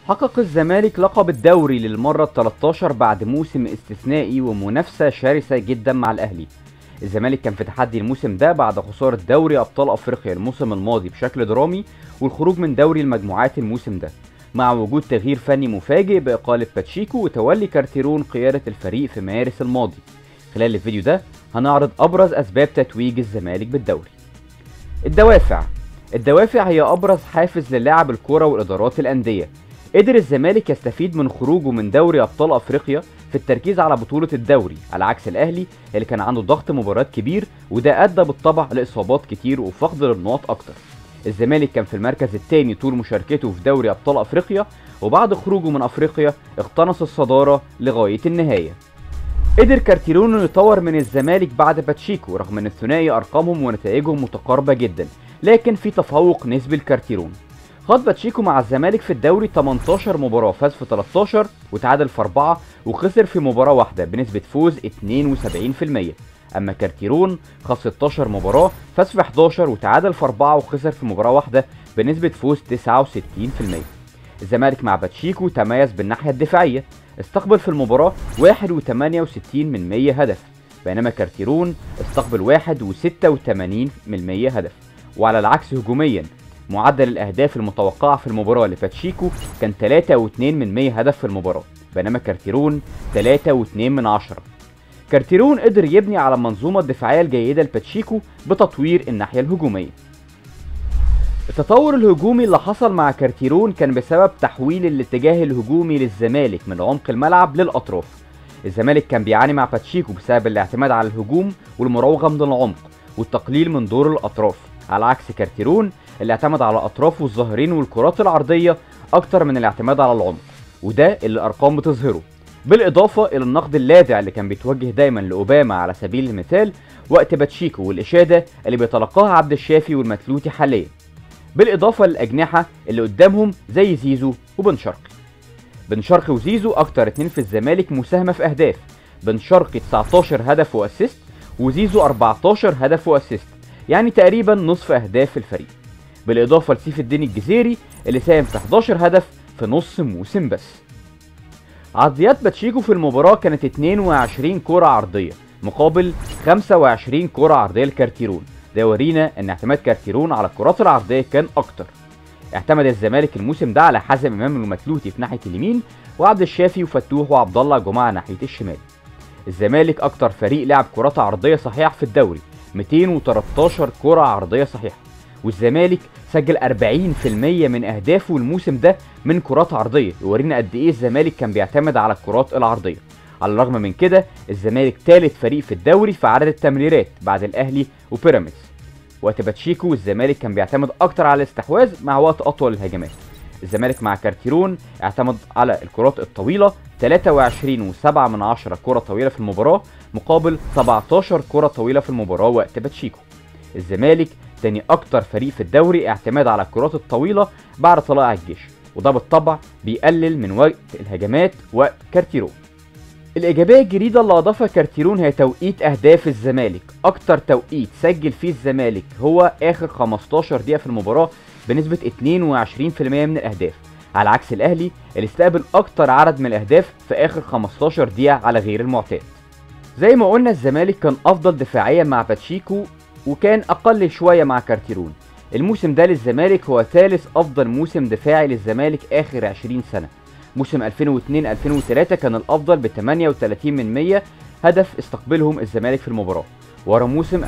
حقق الزمالك لقب الدوري للمرة ال 13 بعد موسم استثنائي ومنافسة شرسة جدا مع الأهلي. الزمالك كان في تحدي الموسم ده بعد خسارة دوري أبطال أفريقيا الموسم الماضي بشكل درامي والخروج من دوري المجموعات الموسم ده. مع وجود تغيير فني مفاجئ بإقالة باتشيكو وتولي كارتيرون قيادة الفريق في مارس الماضي. خلال الفيديو ده هنعرض أبرز أسباب تتويج الزمالك بالدوري. الدوافع الدوافع هي أبرز حافز للاعب الكرة وإدارات الأندية قدر الزمالك يستفيد من خروجه من دوري ابطال افريقيا في التركيز على بطولة الدوري على عكس الاهلي اللي كان عنده ضغط مباريات كبير وده ادى بالطبع لاصابات كتير وفقد للنقاط اكتر الزمالك كان في المركز الثاني طول مشاركته في دوري ابطال افريقيا وبعد خروجه من افريقيا اقتنص الصدارة لغاية النهاية قدر كارتيرون يطور من الزمالك بعد باتشيكو رغم ان الثنائي ارقامهم ونتائجهم متقاربة جدا لكن في تفوق نسبي لكارتيرون خاض باتشيكو مع الزمالك في الدوري 18 مباراة فاز في 13 وتعادل في 4 وخسر في مباراة واحدة بنسبة فوز 72% أما كارتيرون خاض 16 مباراة فاز في 11 وتعادل في 4 وخسر في مباراة واحدة بنسبة فوز 69% الزمالك مع باتشيكو تميز بالناحية الدفاعية استقبل في المباراة 1.68 من 100 هدف بينما كارتيرون استقبل 1.86 من 100 هدف وعلى العكس هجوميا معدل الأهداف المتوقعة في المباراة لباتشيكو كان 3.2 من 100 هدف في المباراة بينما كارتيرون 3.2 من 10 كارتيرون قدر يبني على المنظومة الدفاعية الجيدة لباتشيكو بتطوير الناحية الهجومية التطور الهجومي اللي حصل مع كارتيرون كان بسبب تحويل الاتجاه الهجومي للزمالك من عمق الملعب للأطراف الزمالك كان بيعاني مع باتشيكو بسبب الاعتماد على الهجوم والمراوغة من العمق والتقليل من دور الأطراف على عكس كارتيرون اللي اعتمد على اطرافه الظاهرين والكرات العرضيه اكتر من الاعتماد على العمق وده اللي الارقام بتظهره بالاضافه الى النقد اللاذع اللي كان بيتوجه دايما لاوباما على سبيل المثال وقت باتشيكو والاشاده اللي بيتلقاها عبد الشافي والمتلوتي حاليا بالاضافه للاجنحه اللي قدامهم زي زيزو وبن شرقي بن شرقي وزيزو اكتر اتنين في الزمالك مساهمه في اهداف بن شرقي 19 هدف واسيست وزيزو 14 هدف واسيست يعني تقريبا نصف اهداف الفريق بالاضافه لسيف الدين الجزيري اللي ساهم في 11 هدف في نص موسم بس عرضيات باتشيكو في المباراه كانت 22 كره عرضيه مقابل 25 كره عرضيه لكارتيرون ده يورينا ان اعتماد كارتيرون على الكرات العرضيه كان اكتر اعتمد الزمالك الموسم ده على حازم امام المتلوتي في ناحيه اليمين وعبد الشافي وفتوح وعبد الله جمعه ناحيه الشمال الزمالك اكتر فريق لعب كرات عرضيه صحيحه في الدوري 213 كره عرضيه صحيحه والزمالك سجل 40% من اهدافه الموسم ده من كرات عرضيه يورينا قد ايه الزمالك كان بيعتمد على الكرات العرضيه على الرغم من كده الزمالك ثالث فريق في الدوري في عدد التمريرات بعد الاهلي وبيراميدز وقت باتشيكو الزمالك كان بيعتمد اكتر على الاستحواذ مع وقت اطول للهجمات الزمالك مع كارتيرون اعتمد على الكرات الطويله 23 و7 من 10 كره طويله في المباراه مقابل 17 كره طويله في المباراه وقت باتشيكو الزمالك تاني اكتر فريق في الدوري اعتماد على الكرات الطويله بعد طلائع الجيش وده بالطبع بيقلل من وقت الهجمات وقت كارتيرون الإيجابية الجديدة اللي أضافها كارتيرون هي توقيت أهداف الزمالك أكتر توقيت سجل فيه الزمالك هو آخر 15 دقيقة في المباراة بنسبة 22% من الأهداف على عكس الأهلي اللي استقبل أكتر عدد من الأهداف في آخر 15 دقيقة على غير المعتاد زي ما قلنا الزمالك كان أفضل دفاعيا مع باتشيكو وكان أقل شوية مع كارتيرون الموسم ده للزمالك هو ثالث أفضل موسم دفاعي للزمالك آخر 20 سنة موسم 2002-2003 كان الأفضل ب 38 من 100 هدف استقبلهم الزمالك في المباراة ورا موسم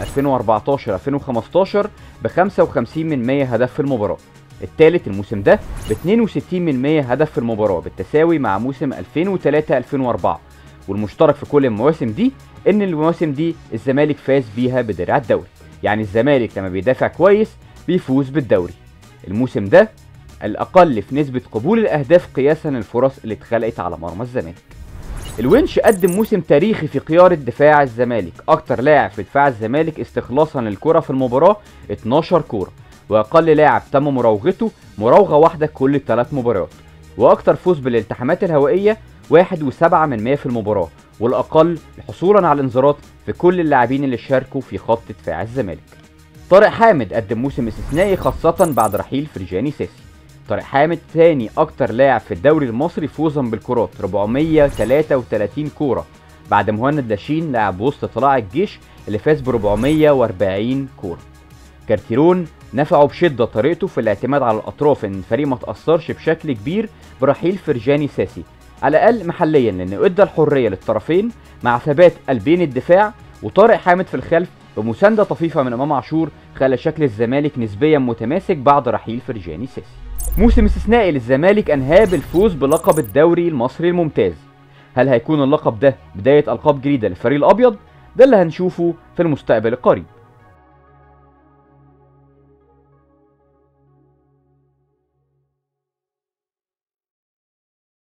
2014-2015 ب 55 من 100 هدف في المباراة الثالث الموسم ده ب 62 من 100 هدف في المباراة بالتساوي مع موسم 2003-2004 والمشترك في كل المواسم دي ان المواسم دي الزمالك فاز بيها بدرع الدوري يعني الزمالك لما بيدافع كويس بيفوز بالدوري الموسم ده الأقل في نسبة قبول الأهداف قياسا للفرص اللي اتخلقت على مرمى الزمالك الونش قدم موسم تاريخي في قيادة دفاع الزمالك أكتر لاعب في دفاع الزمالك استخلاصا للكرة في المباراة 12 كورة وأقل لاعب تم مراوغته مراوغة واحدة كل ثلاث مباريات وأكتر فوز بالالتحامات الهوائية 1.7 من 100 في المباراة والأقل حصولا على الانذارات في كل اللاعبين اللي شاركوا في خط دفاع الزمالك طارق حامد قدم موسم استثنائي خاصة بعد رحيل فرجاني ساسي طارق حامد ثاني اكتر لاعب في الدوري المصري فوزا بالكرات 433 كوره بعد مهند لاشين لاعب وسط طلائع الجيش اللي فاز ب 440 كوره كارتيرون نفعه بشده طريقته في الاعتماد على الاطراف ان الفريق ما تاثرش بشكل كبير برحيل فرجاني ساسي على الاقل محليا لانه ادى الحريه للطرفين مع ثبات قلبين الدفاع وطارق حامد في الخلف بمسانده طفيفه من امام عاشور خلى شكل الزمالك نسبيا متماسك بعد رحيل فرجاني ساسي موسم استثنائي للزمالك انهاه بالفوز بلقب الدوري المصري الممتاز هل هيكون اللقب ده بدايه القاب جديده للفريق الابيض ده اللي هنشوفه في المستقبل القريب